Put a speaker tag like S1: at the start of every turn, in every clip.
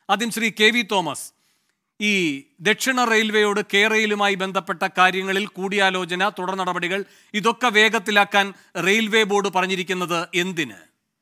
S1: ആദ്യം Shri K V Thomas ഈ ദക്ഷിണ റെയിൽവേയോട് കേരളയിലുമായി ബന്ധപ്പെട്ട കാര്യങ്ങളിൽ കൂടിയാലോചന തുടർ നടപടികൾ ഇതൊക്കെ വേഗത്തിലാക്കാൻ റെയിൽവേ ബോർഡ് പറഞ്ഞിരിക്കുന്നത് എന്തിന്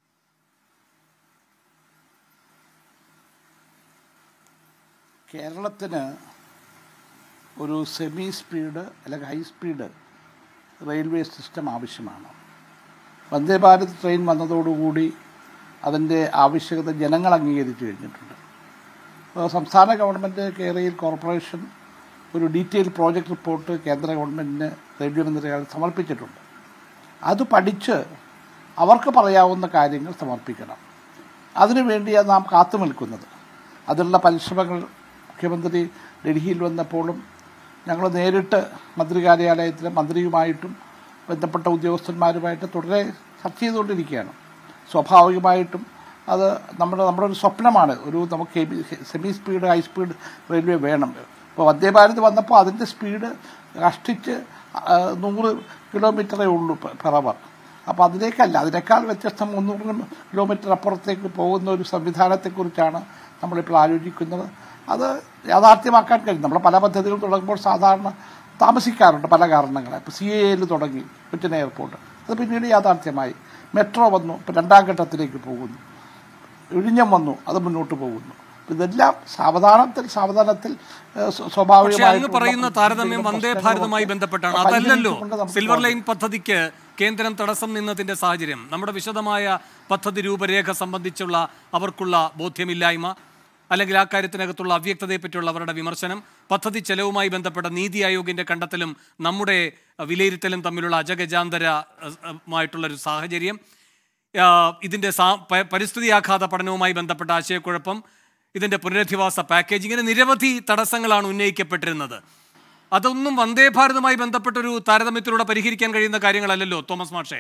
S2: കേരളത്തിന് ഒരു സെമി സ്പീഡ് അല്ലെങ്കിൽ ഹൈ സ്പീഡ് റെയിൽവേ സിസ്റ്റം ആവശ്യമാണ് വന്ദേ ഭാരത് ട്രെയിൻ വന്നതോടുകൂടി അതിൻ്റെ ആവശ്യകത ജനങ്ങൾ അംഗീകരിച്ചു കഴിഞ്ഞിട്ടുണ്ട് അപ്പോൾ സംസ്ഥാന ഗവൺമെൻറ് കേരളയിൽ കോർപ്പറേഷൻ ഒരു ഡീറ്റെയിൽ പ്രോജക്റ്റ് റിപ്പോർട്ട് കേന്ദ്ര ഗവൺമെൻറ്റിന് റെയിൽവേ മന്ത്രിയാൽ സമർപ്പിച്ചിട്ടുണ്ട് അത് പഠിച്ച് അവർക്ക് പറയാവുന്ന കാര്യങ്ങൾ സമർപ്പിക്കണം അതിനുവേണ്ടിയാണ് നാം കാത്തു നിൽക്കുന്നത് അതിനുള്ള പരിശ്രമങ്ങൾ മുഖ്യമന്ത്രി ഡൽഹിയിൽ വന്നപ്പോഴും ഞങ്ങൾ നേരിട്ട് മന്ത്രി കാര്യാലയത്തിലെ മന്ത്രിയുമായിട്ടും ബന്ധപ്പെട്ട ഉദ്യോഗസ്ഥന്മാരുമായിട്ട് തുടരെ ചർച്ച ചെയ്തുകൊണ്ടിരിക്കുകയാണ് സ്വാഭാവികമായിട്ടും അത് നമ്മുടെ നമ്മുടെ ഒരു സ്വപ്നമാണ് ഒരു നമുക്ക് semi speed high speed railway വേണം ഇപ്പോൾ വന്ദേ ഭാരത് വന്നപ്പോൾ അതിൻ്റെ സ്പീഡ് കഷ്ടിച്ച് ആ, നൂറ് കിലോമീറ്ററേ ഉള്ളൂ പെർ അവർ അപ്പോൾ അതിലേക്കല്ല അതിനേക്കാൾ വ്യത്യസ്തം മുന്നൂറ് കിലോമീറ്റർ അപ്പുറത്തേക്ക് പോകുന്ന ഒരു സംവിധാനത്തെക്കുറിച്ചാണ് നമ്മളിപ്പോൾ ആലോചിക്കുന്നത് അത് യാഥാർത്ഥ്യമാക്കാൻ കഴിയും നമ്മൾ പല പദ്ധതികൾ തുടങ്ങുമ്പോൾ സാധാരണ താമസിക്കാറുണ്ട് പല കാരണങ്ങളെ ഇപ്പോൾ സി എയിൽ തുടങ്ങി കൊച്ചിൻ എയർപോർട്ട് അത് പിന്നീട് യാഥാർത്ഥ്യമായി മെട്രോ വന്നു ഇപ്പോൾ രണ്ടാം ഘട്ടത്തിലേക്ക് പോകുന്നു ഇഴിഞ്ഞം വന്നു അത് മുന്നോട്ട് പോകുന്നു ഇതെല്ലാം സാവധാനത്തിൽ സാവധാനത്തിൽ ഏഹ്, സ്വ-
S1: പക്ഷെ അങ്ങ്
S2: സ്വാഭാവികമായിട്ടുള്ള
S1: പറയുന്ന താരതമ്യം വന്ദേ
S2: പ്രശ്നങ്ങളൊക്കെ
S1: ഭാരതുമായി ബന്ധപ്പെട്ടാണ് അതല്ലല്ലോ
S2: പരിഹരിച്ചുകൊണ്ട് നമുക്ക്
S1: സിൽവർ ലൈൻ പദ്ധതിക്ക് കേന്ദ്രം തടസ്സം നിന്നതിന്റെ സാഹചര്യം നമ്മുടെ വിശദമായ പദ്ധതി രൂപരേഖ സംബന്ധിച്ചുള്ള അവർക്കുള്ള ബോധ്യമില്ലായ്മ അല്ലെങ്കിൽ ആ കാര്യത്തിനകത്തുള്ള അവ്യക്തതയെ പറ്റിയുള്ള അവരുടെ വിമർശനം പദ്ധതി ചെലവുമായി ബന്ധപ്പെട്ട നീതി ആയോഗിന്റെ കണ്ടെത്തലും നമ്മുടെ അഹ്, വിലയിരുത്തലും തമ്മിലുള്ള അജഗജാന്തരമായിട്ടുള്ള ഒരു സാഹചര്യം ആ, ഇതിന്റെ സാ- പ- പരിസ്ഥിതി ആഘാത പഠനവുമായി ബന്ധപ്പെട്ട ആശയക്കുഴപ്പം ഇതിന്റെ പുനരധിവാസ പാക്കേജ് ഇങ്ങനെ നിരവധി തടസ്സങ്ങളാണ് ഉന്നയിക്കപ്പെട്ടിരുന്നത് അതൊന്നും വന്ദേ ഭാരതുമായി ബന്ധപ്പെട്ടൊരു താരതമ്യത്തിലൂടെ പരിഹരിക്കാൻ കഴിയുന്ന കാര്യങ്ങളല്ലല്ലോ തോമസ് മാഷേ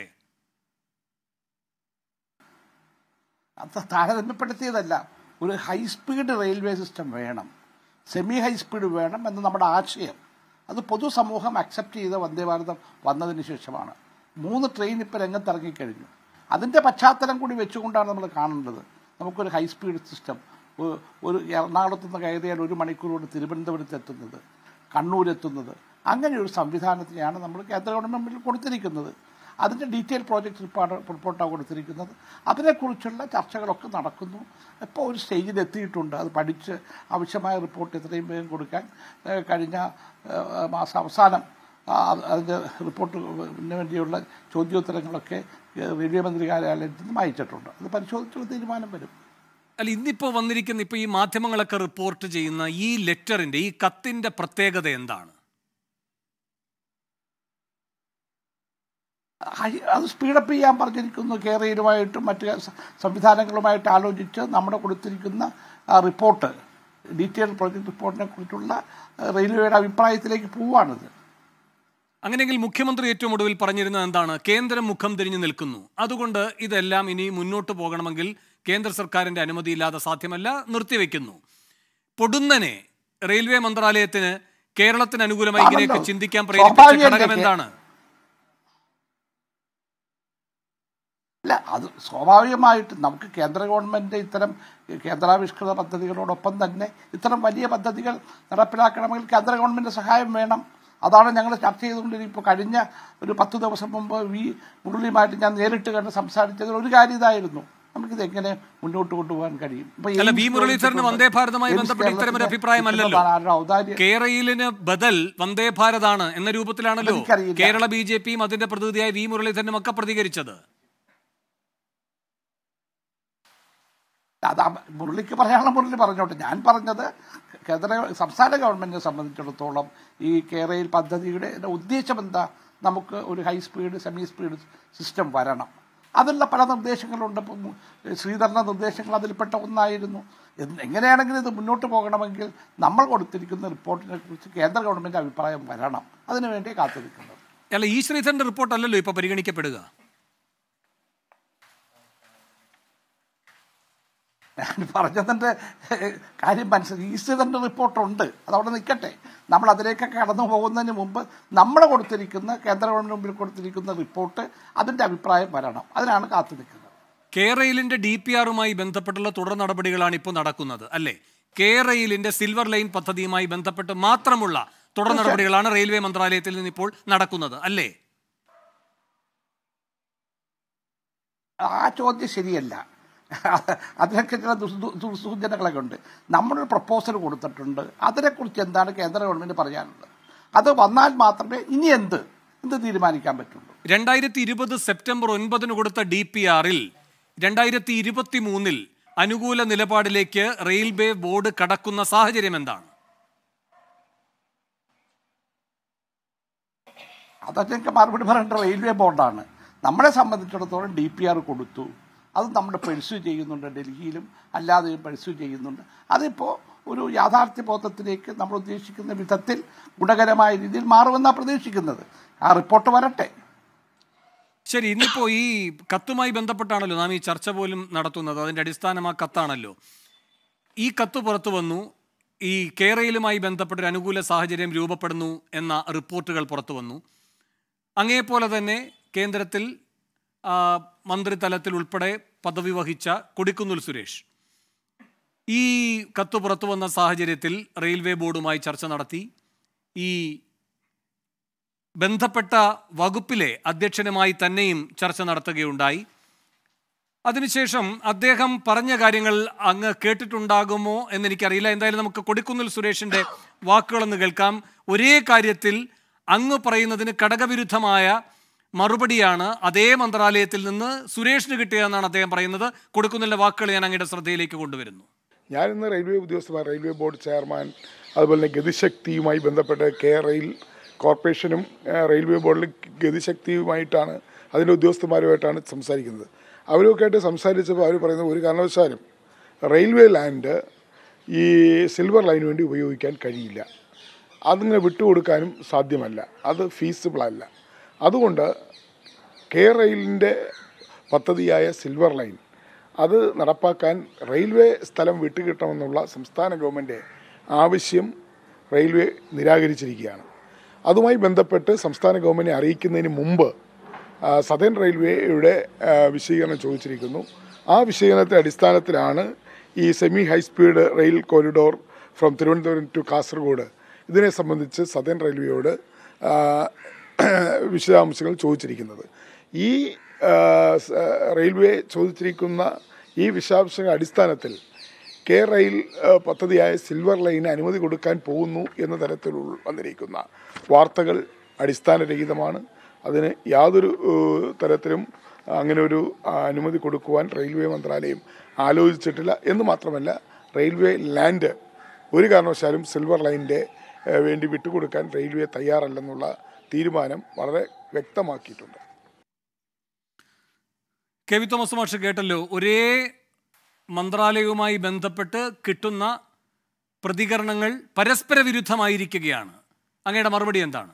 S2: അത് താരതമ്യപ്പെടുത്തിയതല്ല ഒരു ഹൈ സ്പീഡ് റെയിൽവേ സിസ്റ്റം വേണം സെമി ഹൈ സ്പീഡ് വേണം എന്ന് നമ്മുടെ ആശയം അത് പൊതുസമൂഹം അക്സെപ്റ്റ് ചെയ്ത വന്ദേ ഭാരതം വന്നതിന് ശേഷമാണ് മൂന്ന് ട്രെയിൻ ഇപ്പോൾ രംഗത്തിറങ്ങിക്കഴിഞ്ഞു അതിൻ്റെ പശ്ചാത്തലം കൂടി വെച്ചുകൊണ്ടാണ് നമ്മൾ കാണേണ്ടത് നമുക്കൊരു ഹൈ സ്പീഡ് സിസ്റ്റം ഒ- ഒരു എറണാകുളത്ത് നിന്ന് കയറിയാൽ ഒരു മണിക്കൂർ കൊണ്ട് തിരുവനന്തപുരത്ത് എത്തുന്നത് കണ്ണൂരെത്തുന്നത് അങ്ങനെ ഒരു സംവിധാനത്തിനെയാണ് നമ്മൾ കേന്ദ്ര ഗവൺമെൻറ്റിൽ കൊടുത്തിരിക്കുന്നത് അതിൻ്റെ ഡീറ്റെയിൽ പ്രോജക്റ്റ് റിപ്പോർട്ട് റിപ്പോർട്ടാണ് കൊടുത്തിരിക്കുന്നത് അതിനെക്കുറിച്ചുള്ള ചർച്ചകളൊക്കെ നടക്കുന്നു ഇപ്പോൾ ഒരു സ്റ്റേജിൽ എത്തിയിട്ടുണ്ട് അത് പഠിച്ച് ആവശ്യമായ റിപ്പോർട്ട് എത്രയും വേഗം കൊടുക്കാൻ ഏഹ്, കഴിഞ്ഞ ഏഹ്, മാസം അവസാനം ആ, അതിൻ്റെ റിപ്പോർട്ടിന് വേണ്ടിയുള്ള ചോദ്യോത്തരങ്ങളൊക്കെ ഏഹ്, റെയിൽവേ മന്ത്രി കാര്യാലയത്തിൽ നിന്ന് അയച്ചിട്ടുണ്ട് അത് പരിശോധിച്ചുള്ള തീരുമാനം വരും
S1: അല്ല ഇന്നിപ്പോൾ വന്നിരിക്കുന്ന ഇപ്പോൾ ഈ മാധ്യമങ്ങളൊക്കെ റിപ്പോർട്ട് ചെയ്യുന്ന ഈ ലെറ്ററിന്റെ ഈ കത്തിന്റെ പ്രത്യേകത എന്താണ്
S2: ഹൈ- അത് സ്പീഡപ്പ് ചെയ്യാൻ പറഞ്ഞിരിക്കുന്നു കേരളയിലുമായിട്ടും മറ്റ് സ- സംവിധാനങ്ങളുമായിട്ട് ആലോചിച്ച് നമ്മുടെ കൊടുത്തിരിക്കുന്ന ആ റിപ്പോർട്ട് ഡീറ്റെയിൽ പ്രോജക്റ്റ് റിപ്പോർട്ടിനെ കുറിച്ചുള്ള ആ, റെയിൽവേയുടെ അഭിപ്രായത്തിലേക്ക് പോവാണിത്
S1: അങ്ങനെയെങ്കിൽ മുഖ്യമന്ത്രി ഏറ്റവും ഒടുവിൽ പറഞ്ഞിരുന്നത് എന്താണ് കേന്ദ്രം മുഖം തിരിഞ്ഞു നിൽക്കുന്നു അതുകൊണ്ട് ഇതെല്ലാം ഇനി മുന്നോട്ട് പോകണമെങ്കിൽ കേന്ദ്ര സർക്കാരിന്റെ അനുമതിയില്ലാതെ സാധ്യമല്ല നിർത്തിവെക്കുന്നു പൊടുന്നനെ റെയിൽവേ മന്ത്രാലയത്തിന് കേരളത്തിന് അനുകൂലമായി ഇങ്ങനെയൊക്കെ
S2: ആണല്ലോ.
S1: ചിന്തിക്കാൻ പ്രേരിപ്പിച്ച
S2: സ്വാഭാവികമല്ലേ?
S1: ഘടകം എന്താണ്
S2: അല്ല അത് സ്വാഭാവികമായിട്ട് നമുക്ക് കേന്ദ്ര ഗവൺമെൻറ് ഇത്തരം കേന്ദ്രാവിഷ്കൃത പദ്ധതികളോടൊപ്പം തന്നെ ഇത്തരം വലിയ പദ്ധതികൾ നടപ്പിലാക്കണമെങ്കിൽ കേന്ദ്ര ഗവൺമെൻറ് സഹായം വേണം അതാണ് ഞങ്ങൾ ചർച്ച ചെയ്തുകൊണ്ടിരിക്കും ഇപ്പോൾ കഴിഞ്ഞ ഒരു പത്ത് ദിവസം മുമ്പ് വി മുരളിയുമായിട്ട് ഞാൻ നേരിട്ട് കണ്ട് സംസാരിച്ചതിൽ ഒരു കാര്യം ഇതായിരുന്നു നമുക്കിത് എങ്ങനെ മുന്നോട്ട് കൊണ്ടുപോകാൻ കഴിയും ഇപ്പൊ
S1: അല്ല,
S2: എയിംസ്
S1: വി മുരളീധരന് വന്ദേ ഭാരതുമായി
S2: എയിംസ്
S1: ബന്ധപ്പെട്ട് ഇത്തരം ഒരു
S2: കേരളത്തിന്റെ
S1: അഭിപ്രായമല്ലല്ലോ.
S2: ആരുടെ ഔദാര്യം
S1: കേരളയിലിന് ബദൽ വന്ദേ ഭാരതാണ് എന്ന രൂപത്തിലാണല്ലോ
S2: എനിക്കറിയില്ല.
S1: കേരള ബി ജെ പിയും അതിന്റെ പ്രതിനിധിയായ വി മുരളീധരനും ഒക്കെ പ്രതികരിച്ചത്
S2: അത് ആ മുരളിക്ക് പറയാനുള്ള മുരളി പറഞ്ഞോട്ടെ ഞാൻ പറഞ്ഞത് കേന്ദ്ര സംസ്ഥാന ഗവൺമെന്റിനെ സംബന്ധിച്ചിടത്തോളം ഈ കേരളയിൽ പദ്ധതിയുടെ ഉദ്ദേശം എന്താ നമുക്ക് ഒരു high speed semi speed system വരണം അതിലുള്ള പല നിർദ്ദേശങ്ങളുണ്ട് ഇപ്പം ശ്രീധരന്റെ നിർദ്ദേശങ്ങൾ അതിൽപ്പെട്ട ഒന്നായിരുന്നു എന്ത് എങ്ങനെയാണെങ്കിലും ഇത് മുന്നോട്ട് പോകണമെങ്കിൽ നമ്മൾ കൊടുത്തിരിക്കുന്ന റിപ്പോർട്ടിനെ കുറിച്ച് കേന്ദ്ര ഗവൺമെന്റ് അഭിപ്രായം വരണം അതിനുവേണ്ടി കാത്തിരിക്കുന്നത്
S1: അല്ല ഈ ശ്രീധരന്റെ റിപ്പോർട്ട് അല്ലല്ലോ ഇപ്പൊ പരിഗണിക്കപ്പെടുക
S2: ഞാൻ പറഞ്ഞതിൻ്റെ കാര്യം മനസ്സിലാക്കി ഈസ്റ്ററിൻ്റെ റിപ്പോർട്ടുണ്ട് അതവിടെ നിൽക്കട്ടെ നമ്മൾ അതിലേക്കൊക്കെ കടന്നു പോകുന്നതിന് മുമ്പ് നമ്മൾ കൊടുത്തിരിക്കുന്ന കേന്ദ്ര ഗവൺമെൻറ് മുമ്പിൽ കൊടുത്തിരിക്കുന്ന റിപ്പോർട്ട് അതിൻ്റെ അഭിപ്രായം വരണം അതിനാണ് കാത്തു നിൽക്കുന്നത്
S1: കേരളിന്റെ ഡി പി ആറുമായി ബന്ധപ്പെട്ടുള്ള തുടർ നടപടികളാണ് ഇപ്പോൾ നടക്കുന്നത് അല്ലേ കേരയിലിന്റെ സിൽവർ ലൈൻ പദ്ധതിയുമായി ബന്ധപ്പെട്ട് മാത്രമുള്ള തുടർ നടപടികളാണ് റെയിൽവേ മന്ത്രാലയത്തിൽ നിന്ന് ഇപ്പോൾ നടക്കുന്നത് അല്ലേ
S2: ആ ചോദ്യം ശരിയല്ല അതിനൊക്കെ ചില ദുസ്- ദുസ്സൂചനകളൊക്കെ ഉണ്ട് നമ്മളൊരു പ്രപ്പോസൽ കൊടുത്തിട്ടുണ്ട് അതിനെക്കുറിച്ച് എന്താണ് കേന്ദ്ര ഗവൺമെന്റ് പറയാനുള്ളത് അത് വന്നാൽ മാത്രമേ ഇനി എന്ത് എന്ത് തീരുമാനിക്കാൻ പറ്റുള്ളൂ
S1: രണ്ടായിരത്തി ഇരുപത് സെപ്റ്റംബർ ഒൻപതിന് കൊടുത്ത ഡി പി ആറിൽ രണ്ടായിരത്തി ഇരുപത്തി മൂന്നിൽ അനുകൂല നിലപാടിലേക്ക് റെയിൽവേ ബോർഡ് കടക്കുന്ന സാഹചര്യം എന്താണ്
S2: അതൊക്കെ മറുപടി പറയേണ്ട റെയിൽവേ ബോർഡാണ് നമ്മളെ സംബന്ധിച്ചിടത്തോളം ഡി പി ആർ കൊടുത്തു അത് നമ്മൾ പെഴ്സ്യൂ ചെയ്യുന്നുണ്ട് ഡൽഹിയിലും അല്ലാതെയും പെഴ്സ്യൂ ചെയ്യുന്നുണ്ട് അതിപ്പോൾ ഒരു യാഥാർത്ഥ്യബോധത്തിലേക്ക് നമ്മൾ ഉദ്ദേശിക്കുന്ന വിധത്തിൽ ഗുണകരമായ രീതിയിൽ മാറുമെന്നാണ് പ്രതീക്ഷിക്കുന്നത് ആ റിപ്പോർട്ട് വരട്ടെ
S1: ശരി ഇന്നിപ്പോ ഈ കത്തുമായി ബന്ധപ്പെട്ടാണല്ലോ നാം ഈ ചർച്ച പോലും നടത്തുന്നത് അതിന്റെ അടിസ്ഥാനം ആ കത്താണല്ലോ ഈ കത്ത് പുറത്തു വന്നു ഈ കേരളയിലുമായി ബന്ധപ്പെട്ട ഒരു അനുകൂല സാഹചര്യം രൂപപ്പെടുന്നു എന്ന റിപ്പോർട്ടുകൾ പുറത്തു വന്നു അങ്ങേപോലെ തന്നെ കേന്ദ്രത്തിൽ ആ, മന്ത്രിതലത്തിൽ ഉൾപ്പെടെ പദവി വഹിച്ച കൊടിക്കുന്നിൽ സുരേഷ് ഈ കത്ത് പുറത്തു വന്ന സാഹചര്യത്തിൽ റെയിൽവേ ബോർഡുമായി ചർച്ച നടത്തി ഈ ബന്ധപ്പെട്ട വകുപ്പിലെ അധ്യക്ഷനുമായി തന്നെയും ചർച്ച നടത്തുകയുണ്ടായി അതിനുശേഷം അദ്ദേഹം പറഞ്ഞ കാര്യങ്ങൾ അങ്ങ് കേട്ടിട്ടുണ്ടാകുമോ എന്നെനിക്കറിയില്ല എന്തായാലും നമുക്ക് കൊടിക്കുന്നിൽ സുരേഷിന്റെ വാക്കുകളൊന്ന് കേൾക്കാം ഒരേ കാര്യത്തിൽ അങ്ങ് പറയുന്നതിന് ഘടകവിരുദ്ധമായ മറുപടിയാണ് അതേ മന്ത്രാലയത്തിൽ നിന്ന് സുരേഷിന് കിട്ടിയതെന്നാണ് അദ്ദേഹം പറയുന്നത് കൊടുക്കുന്നില്ല വാക്കുകൾ ഞാൻ അങ്ങയുടെ ശ്രദ്ധയിലേക്ക് കൊണ്ടുവരുന്നു
S3: ഞാൻ ഇന്ന് റെയിൽവേ ഉദ്യോഗസ്ഥന്മാർ റെയിൽവേ ബോർഡ് ചെയർമാൻ അതുപോലെ തന്നെ ഗതിശക്തിയുമായി ബന്ധപ്പെട്ട് കെ റെയിൽ കോർപ്പറേഷനും ആ, റെയിൽവേ ബോർഡിൽ ഗതിശക്തിയുമായിട്ടാണ് അതിൻ്റെ ഉദ്യോഗസ്ഥന്മാരുമായിട്ടാണ് സംസാരിക്കുന്നത് അവരൊക്കെ ആയിട്ട് സംസാരിച്ചപ്പോൾ അവർ പറയുന്നത് ഒരു കാരണവശാലും റെയിൽവേ ലാൻഡ് ഈ സിൽവർ ലൈന് വേണ്ടി ഉപയോഗിക്കാൻ കഴിയില്ല അതിങ്ങനെ വിട്ടുകൊടുക്കാനും സാധ്യമല്ല അത് ഫീസിബിൾ അല്ല അതുകൊണ്ട് കെ റെയിലിൻ്റെ പദ്ധതിയായ സിൽവർ ലൈൻ അത് നടപ്പാക്കാൻ റെയിൽവേ സ്ഥലം വിട്ടുകിട്ടണമെന്നുള്ള സംസ്ഥാന ഗവൺമെൻറ് ആവശ്യം റെയിൽവേ നിരാകരിച്ചിരിക്കുകയാണ് അതുമായി ബന്ധപ്പെട്ട് സംസ്ഥാന ഗവൺമെൻറ് അറിയിക്കുന്നതിന് മുമ്പ് ആ, സദേൺ റെയിൽവേയുടെ ആ, വിശദീകരണം ചോദിച്ചിരിക്കുന്നു ആ വിശദീകരണത്തിൻ്റെ അടിസ്ഥാനത്തിലാണ് ഈ semi high speed rail corridor from Thiruvananthapuram to Kasaragod ഇതിനെ സംബന്ധിച്ച് സദേൺ റെയിൽവേയോട് ആ, വിശദാംശങ്ങൾ ചോദിച്ചിരിക്കുന്നത് ഈ ആ, സ- റെയിൽവേ ചോദിച്ചിരിക്കുന്ന ഈ വിശദാംശങ്ങളുടെ അടിസ്ഥാനത്തിൽ കെ റെയിൽ ആ, പദ്ധതിയായ സിൽവർ ലൈന് അനുമതി കൊടുക്കാൻ പോകുന്നു എന്ന തരത്തിൽ ഉൾ- വന്നിരിക്കുന്ന വാർത്തകൾ അടിസ്ഥാനരഹിതമാണ് അതിന് യാതൊരു ഏഹ്, തരത്തിലും അങ്ങനെ ഒരു ആ, അനുമതി കൊടുക്കുവാൻ റെയിൽവേ മന്ത്രാലയം ആലോചിച്ചിട്ടില്ല എന്ന് മാത്രമല്ല റെയിൽവേ ലാൻഡ് ഒരു കാരണവശാലും സിൽവർ ലൈനിൻ്റെ ഏഹ്, വേണ്ടി വിട്ടുകൊടുക്കാൻ റെയിൽവേ തയ്യാറല്ലെന്നുള്ള തീരുമാനം വളരെ വ്യക്തമാക്കിയിട്ടുണ്ട്
S1: കെ വി തോമസ് മാഷ് കേട്ടല്ലോ ഒരേ മന്ത്രാലയവുമായി ബന്ധപ്പെട്ട് കിട്ടുന്ന പ്രതികരണങ്ങൾ പരസ്പര വിരുദ്ധമായിരിക്കുകയാണ് അങ്ങയുടെ മറുപടി എന്താണ്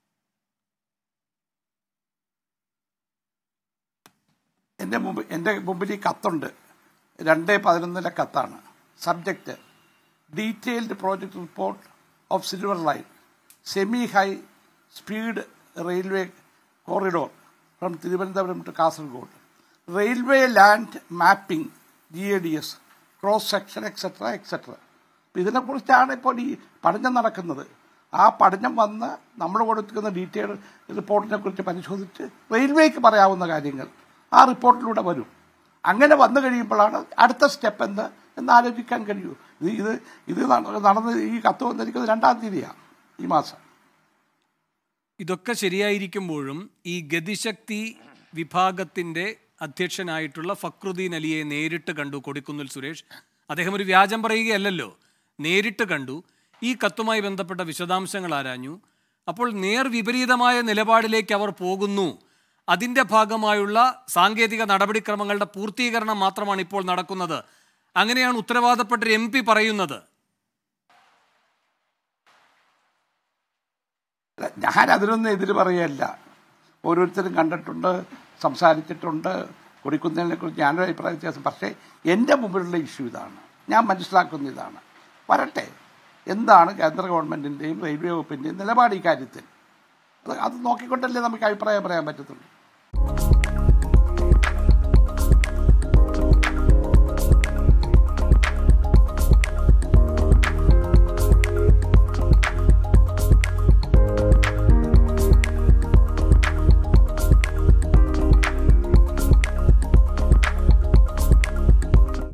S2: എൻ്റെ മുമ്പ് എൻ്റെ മുമ്പിൽ ഈ കത്തുണ്ട് രണ്ട് പതിനൊന്നിലെ കത്താണ് subject detailed project report of silver line semi high speed railway corridor from Thiruvananthapuram to Kasaragod railway land mapping G A D S cross section etcetera etcetera ഇതിനെക്കുറിച്ചാണ് ഇപ്പോൾ ഈ പഠനം നടക്കുന്നത് ആ പഠനം വന്ന് നമ്മൾ കൊടുക്കുന്ന ഡീറ്റെയിൽ റിപ്പോർട്ടിനെ കുറിച്ച് പരിശോധിച്ച് റെയിൽവേക്ക് പറയാവുന്ന കാര്യങ്ങൾ ആ റിപ്പോർട്ടിലൂടെ വരും അങ്ങനെ വന്നു കഴിയുമ്പോഴാണ് അടുത്ത സ്റ്റെപ്പ് എന്ത് എന്ന് ആലോചിക്കാൻ കഴിയൂ ഇത് ഇത് ഇത് നട- നടന്ന് ഈ കത്ത് വന്നിരിക്കുന്നത് രണ്ടാം തീയതിയാണ് ഈ മാസം
S1: ഇതൊക്കെ ശരിയായിരിക്കുമ്പോഴും ഈ ഗതിശക്തി വിഭാഗത്തിന്റെ അധ്യക്ഷനായിട്ടുള്ള ഫക്രുദ്ദീൻ അലിയെ നേരിട്ട് കണ്ടു കൊടിക്കുന്നിൽ സുരേഷ് അദ്ദേഹം ഒരു വ്യാജം പറയുകയല്ലല്ലോ നേരിട്ട് കണ്ടു ഈ കത്തുമായി ബന്ധപ്പെട്ട വിശദാംശങ്ങൾ ആരാഞ്ഞു അപ്പോൾ നേർ വിപരീതമായ നിലപാടിലേക്ക് അവർ പോകുന്നു അതിന്റെ ഭാഗമായുള്ള സാങ്കേതിക നടപടിക്രമങ്ങളുടെ പൂർത്തീകരണം മാത്രമാണ് ഇപ്പോൾ നടക്കുന്നത് അങ്ങനെയാണ് ഉത്തരവാദപ്പെട്ട ഒരു എം പി പറയുന്നത്
S2: അല്ല, ഞാൻ അതിനൊന്നും എതിര് പറയല്ല ഓരോരുത്തരും കണ്ടിട്ടുണ്ട് സംസാരിച്ചിട്ടുണ്ട് കൊടിക്കുന്നതിനെ കുറിച്ച് ഞാനൊരു അഭിപ്രായ വ്യത്യാസം പക്ഷേ എൻ്റെ മുമ്പിലുള്ള ഇഷ്യൂ ഇതാണ് ഞാൻ മനസ്സിലാക്കുന്ന ഇതാണ് വരട്ടെ എന്താണ് കേന്ദ്ര ഗവൺമെൻറ്റിൻ്റെയും റെയിൽവേ വകുപ്പിൻ്റെയും നിലപാട് ഈ കാര്യത്തിൽ അത് അത് നോക്കിക്കൊണ്ടല്ലേ നമുക്ക് അഭിപ്രായം പറയാൻ പറ്റത്തുള്ളൂ